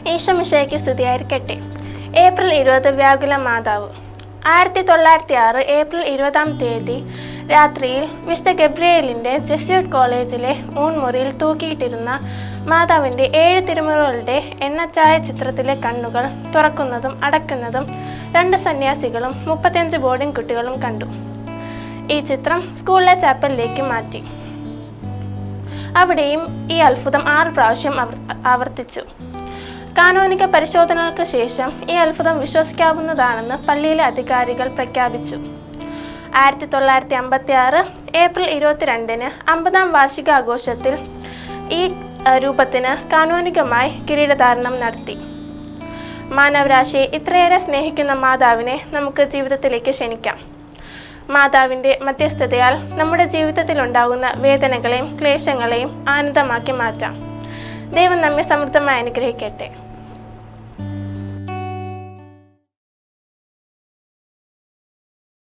ഈശമിഷയ്ക്ക് സ്തുതിയായിരിക്കട്ടെ ഏപ്രിൽ ഇരുപത് വ്യാകുല മാതാവ് ആയിരത്തി തൊള്ളായിരത്തി ആറ് ഏപ്രിൽ ഇരുപതാം തീയതി രാത്രിയിൽ വിശുദ്ധ ഗബ്രിയേലിൻ്റെ ജെസ്യൂട്ട് കോളേജിലെ ഊൺമുറിയിൽ തൂക്കിയിട്ടിരുന്ന മാതാവിൻ്റെ ഏഴ് തിരുമുറകളുടെ എണ്ണച്ചായ ചിത്രത്തിലെ കണ്ണുകൾ തുറക്കുന്നതും അടയ്ക്കുന്നതും രണ്ട് സന്യാസികളും മുപ്പത്തിയഞ്ച് ബോർഡിംഗ് കുട്ടികളും കണ്ടു ഈ ചിത്രം സ്കൂളിലെ ചാപ്പലിലേക്ക് മാറ്റി അവിടെയും ഈ അത്ഭുതം ആറ് പ്രാവശ്യം ആവർ- ആവർത്തിച്ചു കാനോനിക പരിശോധനകൾക്ക് ശേഷം ഈ അത്ഭുതം വിശ്വസിക്കാവുന്നതാണെന്ന് പള്ളിയിലെ അധികാരികൾ പ്രഖ്യാപിച്ചു ആയിരത്തി തൊള്ളായിരത്തി അമ്പത്തി ആറ് ഏപ്രിൽ ഇരുപത്തിരണ്ടിന് അമ്പതാം വാർഷികാഘോഷത്തിൽ ഈ അഹ്, രൂപത്തിന് കാനോനികമായി കിരീടധാരണം നടത്തി മാനവരാശിയെ ഇത്രയേറെ സ്നേഹിക്കുന്ന മാതാവിനെ നമുക്ക് ജീവിതത്തിലേക്ക് ക്ഷണിക്കാം മാതാവിൻ്റെ മധ്യസ്ഥതയാൽ നമ്മുടെ ജീവിതത്തിൽ ഉണ്ടാകുന്ന വേദനകളെയും ക്ലേശങ്ങളെയും ആനന്ദമാക്കി മാറ്റാം ദൈവം നമ്മെ സമൃദ്ധമായി അനുഗ്രഹിക്കട്ടെ